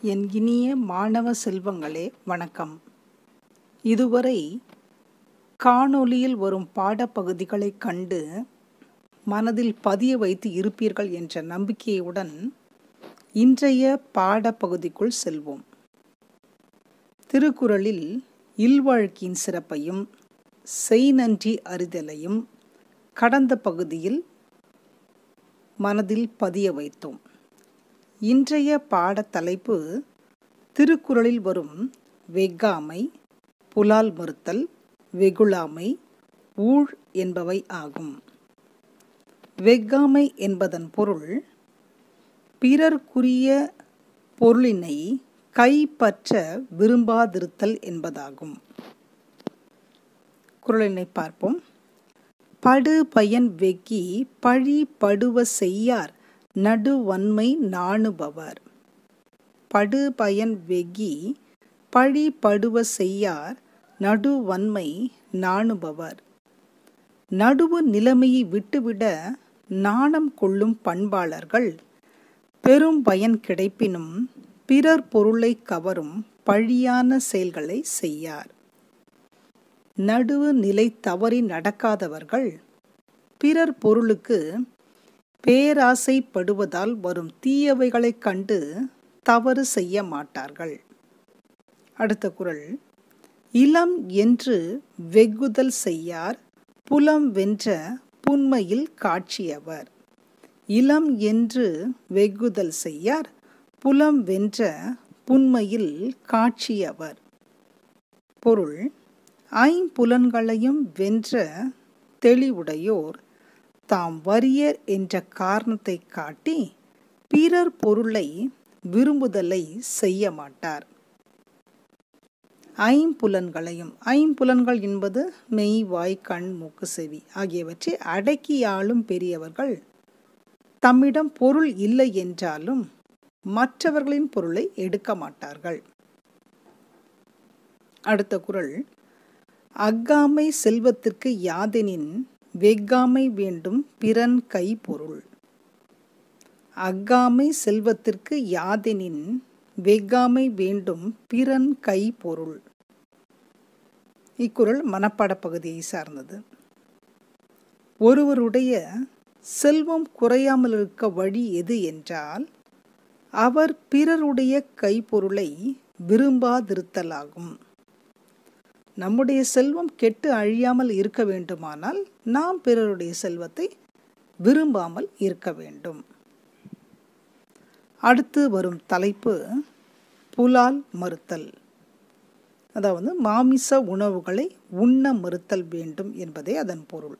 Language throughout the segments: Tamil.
என் இனிய மாணவ செல்வங்களே வணக்கம் இதுவரை காணொளியில் வரும் பாடப்பகுதிகளைக் கண்டு மனதில் பதிய வைத்து இருப்பீர்கள் என்ற நம்பிக்கையுடன் இன்றைய பாடப்பகுதிக்குள் செல்வோம் திருக்குறளில் இல்வாழ்க்கையின் சிறப்பையும் செய் நன்றி அறிதலையும் கடந்த பகுதியில் மனதில் பதிய வைத்தோம் இன்றைய பாடத்தலைப்பு திருக்குறளில் வரும் வெஃகாமை புலால் மறுத்தல் வெகுளாமை ஊழ் என்பவை ஆகும் வெஃகாமை என்பதன் பொருள் பிறர்க்குரிய பொருளினை கைப்பற்ற விரும்பாதிருத்தல் என்பதாகும் குரலினை பார்ப்போம் படு பயன் வெக்கி பழி படுவ செய்யார் நடுவன்மை நாணுபவர் படு பயன் வெகி பழி படுவ செய்யார் நடுவன்மை நாணுபவர் நடுவு நிலைமையை விட்டுவிட நாணம் கொள்ளும் பண்பாளர்கள் பெரும் பயன் கிடைப்பினும் பிறர் பொருளை கவரும் பழியான செயல்களை செய்யார் நடுவு நிலை தவறி நடக்காதவர்கள் பிறர் பொருளுக்கு பேராசைப்படுவதால் வரும் தீயவைகளைக் கண்டு தவறு செய்ய மாட்டார்கள் அடுத்த குரல் இளம் என்று வெகுதல் செய்யார் புலம் வென்ற புன்மையில் காட்சியவர் இளம் என்று வெகுதல் செய்யார் புலம் வென்ற புன்மையில் காட்சியவர் பொருள் ஐம்புலன்களையும் வென்ற தெளிவுடையோர் தாம் வறியர் என்ற காரணத்தை காட்டி பிறர் பொருளை விரும்புதலை செய்ய மாட்டார் ஐம்புலன்களையும் ஐம்புலன்கள் என்பது மெய் வாய் கண் மூக்கு செவி ஆகியவற்றை அடக்கி ஆளும் பெரியவர்கள் தம்மிடம் பொருள் இல்லை என்றாலும் மற்றவர்களின் பொருளை எடுக்க மாட்டார்கள் அடுத்த குரல் அக்காமை செல்வத்திற்கு யாதெனின் வெக்காமை வேண்டும் பிறன் கை பொருள் அக்காமை செல்வத்திற்கு யாதெனின் வெக்காமை வேண்டும் பிறன் கை பொருள் இக்குறள் மனப்பாட பகுதியை சார்ந்தது ஒருவருடைய செல்வம் குறையாமல் இருக்க வழி எது என்றால் அவர் பிறருடைய கைப்பொருளை விரும்பாதிருத்தலாகும் நம்முடைய செல்வம் கெட்டு அழியாமல் இருக்க வேண்டுமானால் நாம் பிறருடைய செல்வத்தை விரும்பாமல் இருக்க வேண்டும் அடுத்து வரும் தலைப்பு புலால் மறுத்தல் அதாவது மாமிச உணவுகளை உண்ண மறுத்தல் வேண்டும் என்பதே அதன் பொருள்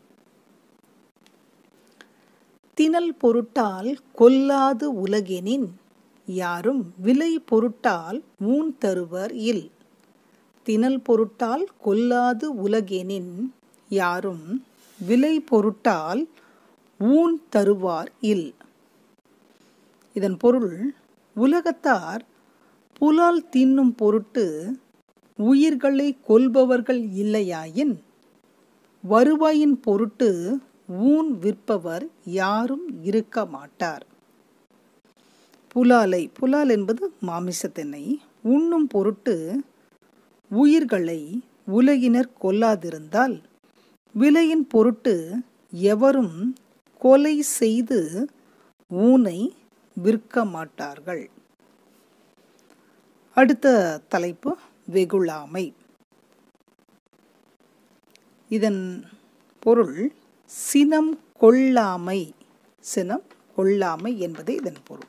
திணல் பொருட்டால் கொல்லாது உலகெனின் யாரும் விலை பொருட்டால் ஊன் தருவர் இல் திணல் பொருட்டால் கொல்லாது உலகெனின் யாரும் விலை பொருட்டால் ஊன் தருவார் இல் இதன் பொருள் உலகத்தார் புலால் தின்னும் பொருட்டு உயிர்களை கொல்பவர்கள் இல்லையாயின் வருவாயின் பொருட்டு ஊன் விற்பவர் யாரும் இருக்க மாட்டார் புலாலை புலால் என்பது மாமிசத்தினை உண்ணும் பொருட்டு உயிர்களை உலகினர் கொல்லாதிருந்தால் விலையின் பொருட்டு எவரும் கொலை செய்து ஊனை விற்க மாட்டார்கள் அடுத்த தலைப்பு வெகுளாமை இதன் பொருள் சினம் கொள்ளாமை சினம் கொள்ளாமை என்பதே இதன் பொருள்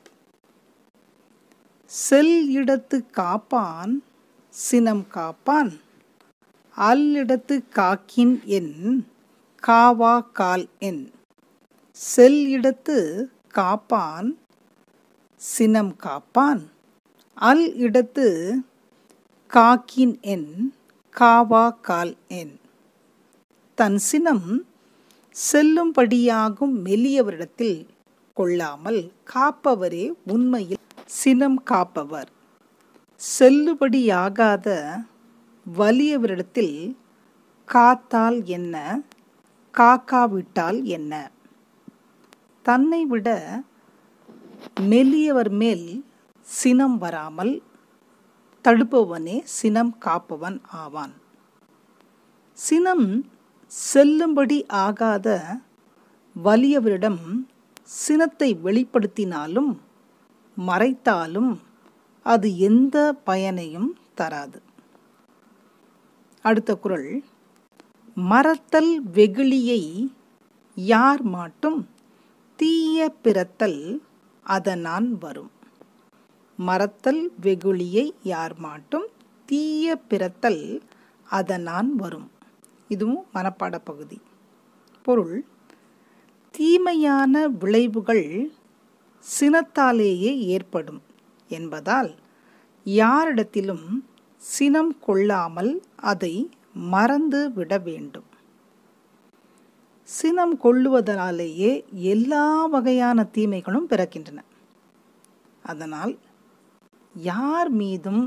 செல் இடத்து காப்பான் சினம் காப்பான் அல்லிடத்து காக்கின் என் காவா கால் என் செல் இடத்து காப்பான் சினம் காப்பான் அல் இடத்து காக்கின் என் காவா கால் என் தன் சினம் செல்லும்படியாகும் மெல்லியவரிடத்தில் கொள்ளாமல் காப்பவரே உண்மையில் சினம் காப்பவர் செல்லுபடியாகாத வலியவரிடத்தில் காத்தால் என்ன காக்காவிட்டால் என்ன தன்னை விட மெல்லியவர் மேல் சினம் வராமல் தடுப்பவனே சினம் காப்பவன் ஆவான் சினம் செல்லும்படி ஆகாத வலியவரிடம் சினத்தை வெளிப்படுத்தினாலும் மறைத்தாலும் அது எந்த பயனையும் தராது அடுத்த குரல் மறத்தல் வெகுளியை யார் மாட்டும் தீய பிறத்தல் அதனான் வரும் மறத்தல் வெகுளியை யார் மாட்டும் தீய பிறத்தல் அதனான் வரும் இதுவும் மனப்பாட பகுதி பொருள் தீமையான விளைவுகள் சினத்தாலேயே ஏற்படும் என்பதால் யாரிடத்திலும் சினம் கொள்ளாமல் அதை மறந்து விட வேண்டும் சினம் கொள்ளுவதனாலேயே எல்லா வகையான தீமைகளும் பிறக்கின்றன அதனால் யார் மீதும்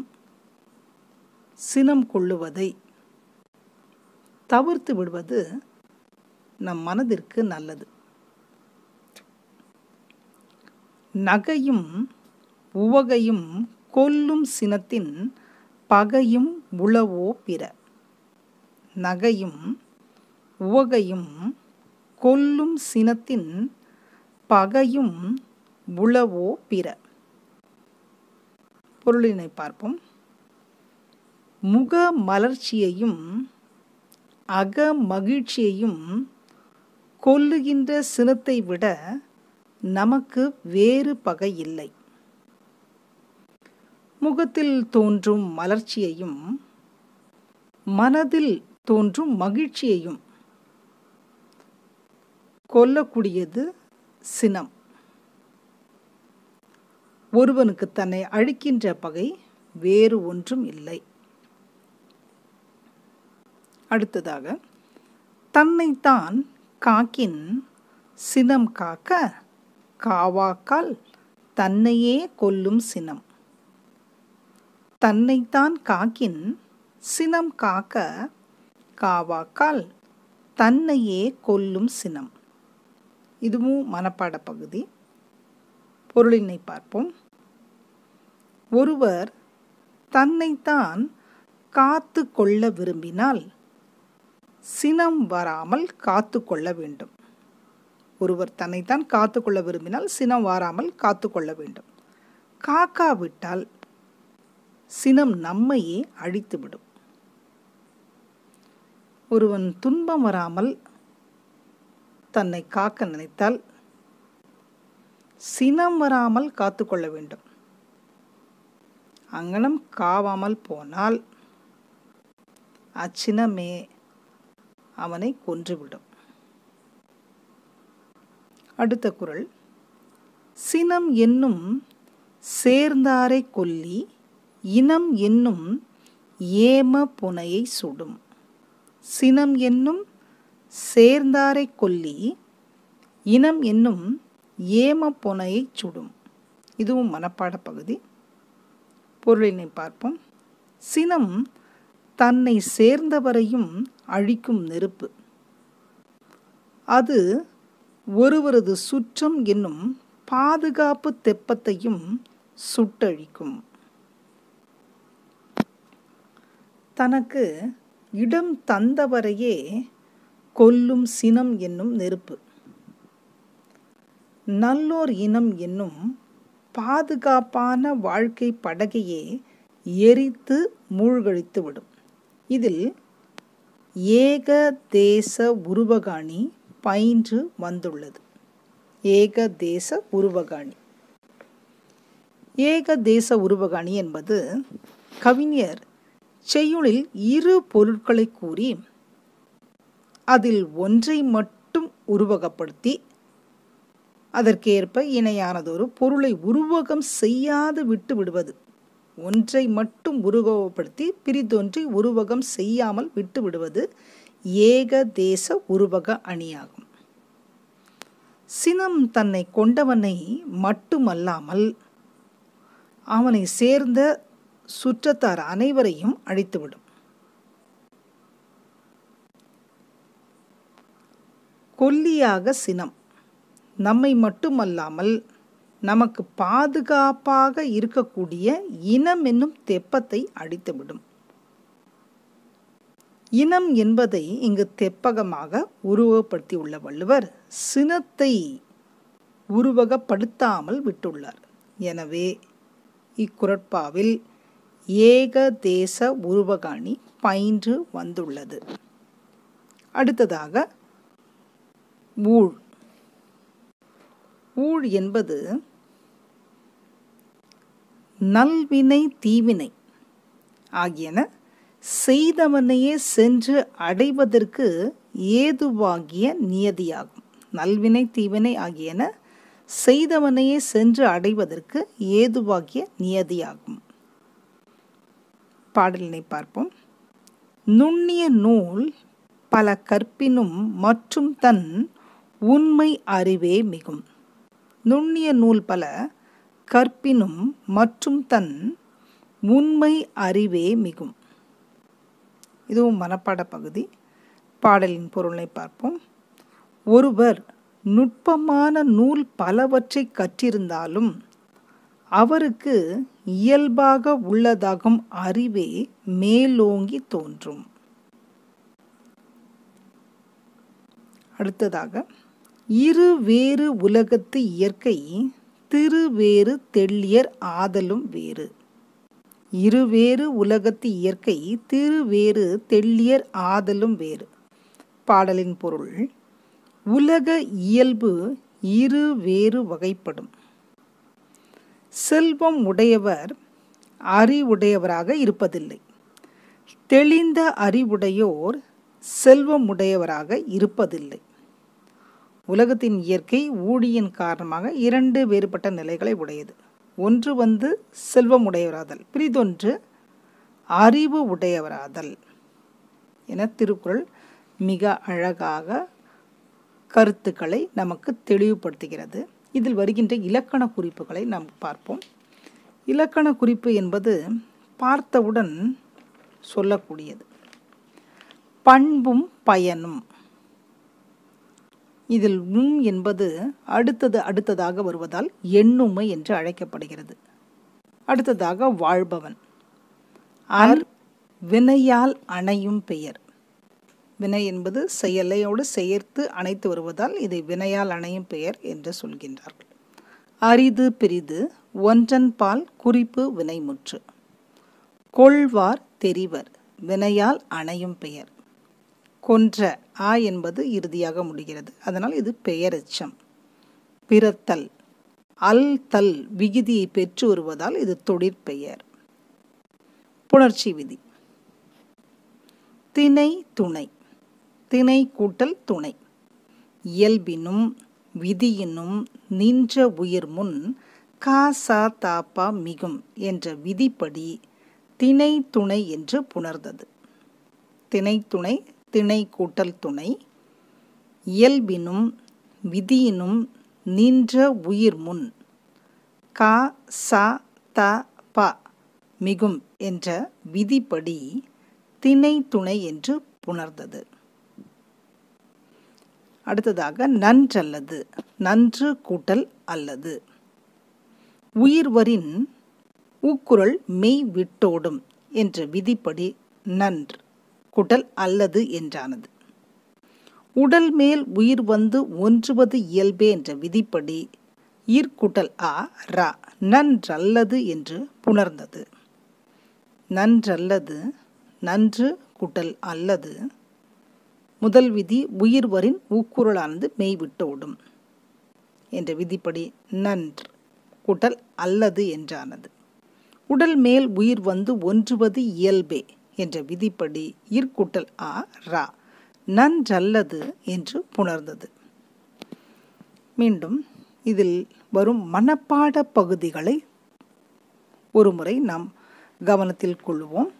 சினம் கொள்ளுவதை தவிர்த்து விடுவது நம் மனதிற்கு நல்லது நகையும் உவகையும் கொல்லும் சினத்தின் பகையும் உளவோ பிற நகையும் உவகையும் கொல்லும் சினத்தின் பகையும் உளவோ பிற பொருளினை பார்ப்போம் முக மலர்ச்சியையும் அக மகிழ்ச்சியையும் கொல்லுகின்ற சினத்தை விட நமக்கு வேறு பகை இல்லை முகத்தில் தோன்றும் மலர்ச்சியையும் மனதில் தோன்றும் மகிழ்ச்சியையும் கொல்லக்கூடியது சினம் ஒருவனுக்கு தன்னை அழிக்கின்ற பகை வேறு ஒன்றும் இல்லை அடுத்ததாக தன்னைத்தான் காக்கின் சினம் காக்க காவாக்கால் தன்னையே கொல்லும் சினம் தன்னைத்தான் காக்கின் சினம் காக்க காவாக்கால் தன்னையே கொல்லும் சினம் இதுவும் மனப்பாட பகுதி பொருளினை பார்ப்போம் ஒருவர் தன்னைத்தான் காத்து கொள்ள விரும்பினால் சினம் வராமல் காத்து கொள்ள வேண்டும் ஒருவர் தன்னைத்தான் காத்து கொள்ள விரும்பினால் சினம் வாராமல் காத்து கொள்ள வேண்டும் காக்காவிட்டால் சினம் நம்மையே அழித்துவிடும் ஒருவன் துன்பம் வராமல் தன்னை காக்க நினைத்தால் சினம் வராமல் காத்து கொள்ள வேண்டும் அங்கனம் காவாமல் போனால் அச்சினமே அவனை கொன்றுவிடும் அடுத்த குரல் சினம் என்னும் சேர்ந்தாரை கொல்லி இனம் என்னும் ஏம புனையை சுடும் சினம் என்னும் சேர்ந்தாரை கொல்லி இனம் என்னும் ஏம புனையை சுடும் இதுவும் மனப்பாட பகுதி பொருளினை பார்ப்போம் சினம் தன்னை சேர்ந்தவரையும் அழிக்கும் நெருப்பு அது ஒருவரது சுற்றம் என்னும் பாதுகாப்பு தெப்பத்தையும் சுட்டழிக்கும் தனக்கு இடம் தந்தவரையே கொல்லும் சினம் என்னும் நெருப்பு நல்லோர் இனம் என்னும் பாதுகாப்பான வாழ்க்கை படகையே எரித்து மூழ்கழித்து விடும் இதில் ஏக தேச உருவகாணி பயின்று வந்துள்ளது ஏக தேச உருவகாணி ஏக தேச உருவகாணி என்பது கவிஞர் செய்யுளில் இரு பொருட்களை கூறி அதில் ஒன்றை மட்டும் உருவகப்படுத்தி அதற்கேற்ப இணையானதொரு பொருளை உருவகம் செய்யாது விட்டு விடுவது ஒன்றை மட்டும் உருவகப்படுத்தி பிரிதொன்றை உருவகம் செய்யாமல் விட்டு விடுவது ஏக தேச உருவக அணியாகும் சினம் தன்னை கொண்டவனை மட்டுமல்லாமல் அவனை சேர்ந்த சுற்றத்தார் அனைவரையும் அழித்துவிடும் கொல்லியாக சினம் நம்மை மட்டுமல்லாமல் நமக்கு பாதுகாப்பாக இருக்கக்கூடிய இனம் என்னும் தெப்பத்தை அடித்துவிடும் இனம் என்பதை இங்கு தெப்பகமாக உருவகப்படுத்தியுள்ள வள்ளுவர் சினத்தை உருவகப்படுத்தாமல் விட்டுள்ளார் எனவே இக்குரட்பாவில் ஏக தேச உருவகாணி பயின்று வந்துள்ளது அடுத்ததாக ஊழ் ஊழ் என்பது நல்வினை தீவினை ஆகியன செய்தவனையே சென்று அடைவதற்கு ஏதுவாகிய நியதியாகும் நல்வினை தீவினை ஆகியன செய்தவனையே சென்று அடைவதற்கு ஏதுவாகிய நியதியாகும் பாடலினை பார்ப்போம் நுண்ணிய நூல் பல கற்பினும் மற்றும் தன் உண்மை அறிவே மிகும் நுண்ணிய நூல் பல கற்பினும் மற்றும் தன் உண்மை அறிவே மிகும் இதுவும் மனப்பாட பகுதி பாடலின் பொருளை பார்ப்போம் ஒருவர் நுட்பமான நூல் பலவற்றை கற்றிருந்தாலும் அவருக்கு இயல்பாக உள்ளதாகும் அறிவே மேலோங்கி தோன்றும் அடுத்ததாக இரு வேறு உலகத்து இயற்கை திருவேறு தெள்ளியர் ஆதலும் வேறு இருவேறு உலகத்து இயற்கை திருவேறு தெள்ளியர் ஆதலும் வேறு பாடலின் பொருள் உலக இயல்பு இரு வேறு வகைப்படும் செல்வம் உடையவர் அறிவுடையவராக இருப்பதில்லை தெளிந்த அறிவுடையோர் செல்வம் உடையவராக இருப்பதில்லை உலகத்தின் இயற்கை ஊழியின் காரணமாக இரண்டு வேறுபட்ட நிலைகளை உடையது ஒன்று வந்து செல்வம் உடையவராதல் பிரிதொன்று அறிவு உடையவராதல் என திருக்குறள் மிக அழகாக கருத்துக்களை நமக்கு தெளிவுபடுத்துகிறது இதில் வருகின்ற இலக்கண குறிப்புகளை நாம் பார்ப்போம் இலக்கண குறிப்பு என்பது பார்த்தவுடன் சொல்லக்கூடியது பண்பும் பயனும் இதில் உம் என்பது அடுத்தது அடுத்ததாக வருவதால் எண்ணுமை என்று அழைக்கப்படுகிறது அடுத்ததாக வாழ்பவன் அர் வினையால் அணையும் பெயர் வினை என்பது செயலையோடு சேர்த்து அணைத்து வருவதால் இதை வினையால் அணையும் பெயர் என்று சொல்கின்றார்கள் அரிது பிரிது ஒன்றன் பால் குறிப்பு வினைமுற்று கொள்வார் தெரிவர் வினையால் அணையும் பெயர் கொன்ற ஆ என்பது இறுதியாக முடிகிறது அதனால் இது பெயரெச்சம் பிறத்தல் அல் தல் விகுதியை பெற்று வருவதால் இது தொழிற்பெயர் புணர்ச்சி விதி திணை துணை திணை கூட்டல் துணை இயல்பினும் விதியினும் நின்ற உயிர் முன் காசா தாப்பா மிகும் என்ற விதிப்படி திணை துணை என்று புணர்ந்தது திணை துணை திணை கூட்டல் துணை இயல்பினும் விதியினும் நின்ற உயிர் முன் கா சா த ப மிகும் என்ற விதிப்படி திணை துணை என்று புணர்ந்தது அடுத்ததாக நன்றல்லது நன்று கூட்டல் அல்லது உயிர்வரின் ஊக்குரல் மெய் விட்டோடும் என்ற விதிப்படி நன்று குடல் அல்லது என்றானது உடல் மேல் உயிர் வந்து ஒன்றுவது இயல்பே என்ற விதிப்படி ஈர்க்குட்டல் ஆ ரா நன்றல்லது என்று புணர்ந்தது நன்றல்லது நன்று குட்டல் அல்லது முதல் விதி உயிர்வரின் ஊக்குரலானது மெய்விட்டு ஓடும் என்ற விதிப்படி நன்று குட்டல் அல்லது என்றானது உடல் மேல் உயிர் வந்து ஒன்றுவது இயல்பே என்ற விதிப்படி இற்குட்டல் ஆ ரா நன்றல்லது என்று புணர்ந்தது மீண்டும் இதில் வரும் மனப்பாட பகுதிகளை ஒருமுறை நாம் கவனத்தில் கொள்வோம்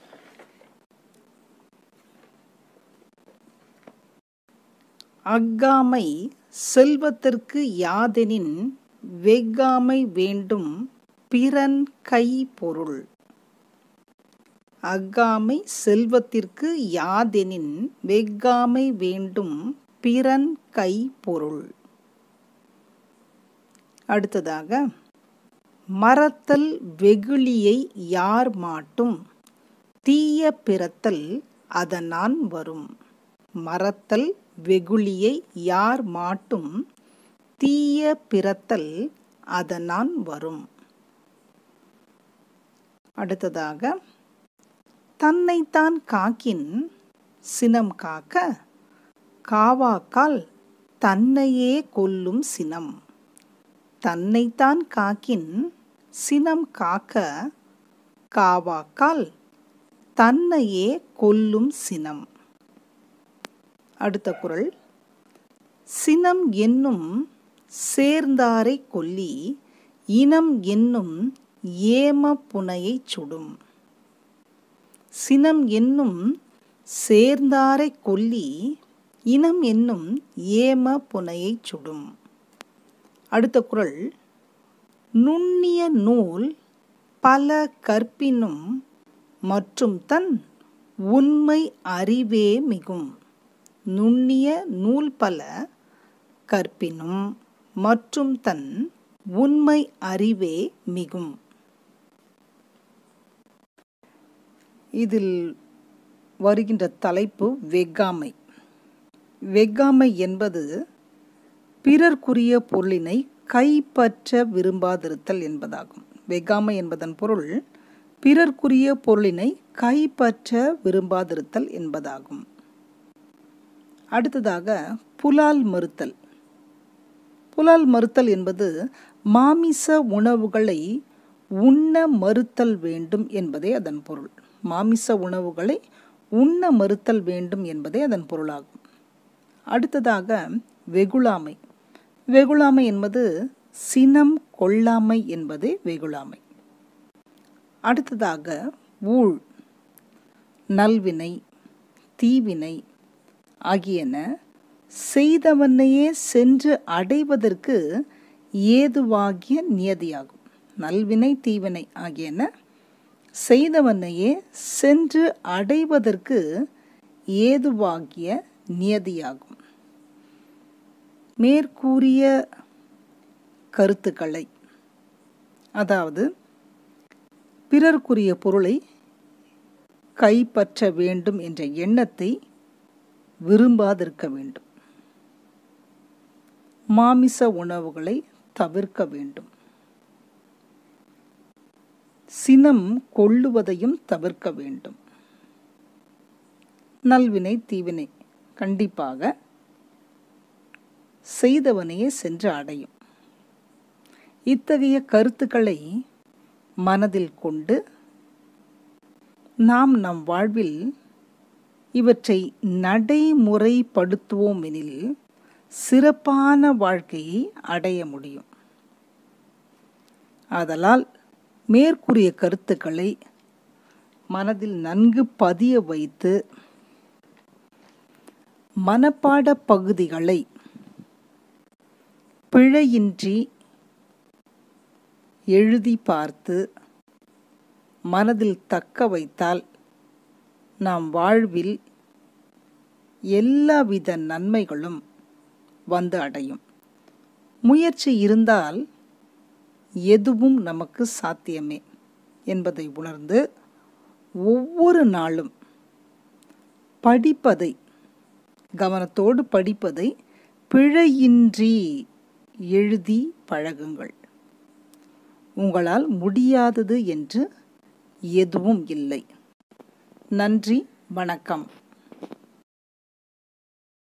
அக்காமை செல்வத்திற்கு யாதெனின் வெக்காமை வேண்டும் பிறன் கை பொருள் அக்காமை செல்வத்திற்கு யாதெனின் வெக்காமை வேண்டும் பிறன் கை பொருள் அடுத்ததாக மறத்தல் வெகுளியை யார் மாட்டும் தீய பிறத்தல் அதனான் வரும் மறத்தல் வெகுளியை யார் மாட்டும் தீய பிறத்தல் அதனான் வரும் அடுத்ததாக தன்னைத்தான் காக்கின் சினம் காக்க காவாக்கால் தன்னையே கொல்லும் சினம் தன்னைத்தான் காக்கின் சினம் காக்க காவாக்கால் தன்னையே கொல்லும் சினம் அடுத்த குரல் சினம் என்னும் சேர்ந்தாரை கொல்லி இனம் என்னும் ஏம புனையை சுடும் சினம் என்னும் சேர்ந்தாரை கொல்லி இனம் என்னும் ஏம புனையை சுடும் அடுத்த குரல் நுண்ணிய நூல் பல கற்பினும் மற்றும் தன் உண்மை அறிவே மிகும் நுண்ணிய நூல் பல கற்பினும் மற்றும் தன் உண்மை அறிவே மிகும் இதில் வருகின்ற தலைப்பு வெக்காமை வெக்காமை என்பது பிறர்க்குரிய பொருளினை கைப்பற்ற விரும்பாதிருத்தல் என்பதாகும் வெக்காமை என்பதன் பொருள் பிறர்க்குரிய பொருளினை கைப்பற்ற விரும்பாதிருத்தல் என்பதாகும் அடுத்ததாக புலால் மறுத்தல் புலால் மறுத்தல் என்பது மாமிச உணவுகளை உண்ண மறுத்தல் வேண்டும் என்பதே அதன் பொருள் மாமிச உணவுகளை உண்ண மறுத்தல் வேண்டும் என்பதே அதன் பொருளாகும் அடுத்ததாக வெகுளாமை வெகுளாமை என்பது சினம் கொள்ளாமை என்பதே வெகுளாமை அடுத்ததாக ஊழ் நல்வினை தீவினை ஆகியன செய்தவனையே சென்று அடைவதற்கு ஏதுவாகிய நியதியாகும் நல்வினை தீவினை ஆகியன செய்தவனையே சென்று அடைவதற்கு ஏதுவாகிய நியதியாகும் மேற்கூறிய கருத்துக்களை அதாவது பிறர்க்குரிய பொருளை கைப்பற்ற வேண்டும் என்ற எண்ணத்தை விரும்பாதிருக்க வேண்டும் மாமிச உணவுகளை தவிர்க்க வேண்டும் சினம் கொள்ளுவதையும் தவிர்க்க வேண்டும் நல்வினை தீவினை கண்டிப்பாக செய்தவனையே சென்று அடையும் இத்தகைய கருத்துக்களை மனதில் கொண்டு நாம் நம் வாழ்வில் இவற்றை நடைமுறைப்படுத்துவோம் எனில் சிறப்பான வாழ்க்கையை அடைய முடியும் ஆதலால் மேற்கூறிய கருத்துக்களை மனதில் நன்கு பதிய வைத்து மனப்பாட பகுதிகளை பிழையின்றி எழுதி பார்த்து மனதில் தக்க வைத்தால் நாம் வாழ்வில் எல்லாவித நன்மைகளும் வந்து அடையும் முயற்சி இருந்தால் எதுவும் நமக்கு சாத்தியமே என்பதை உணர்ந்து ஒவ்வொரு நாளும் படிப்பதை கவனத்தோடு படிப்பதை பிழையின்றி எழுதி பழகுங்கள் உங்களால் முடியாதது என்று எதுவும் இல்லை நன்றி வணக்கம்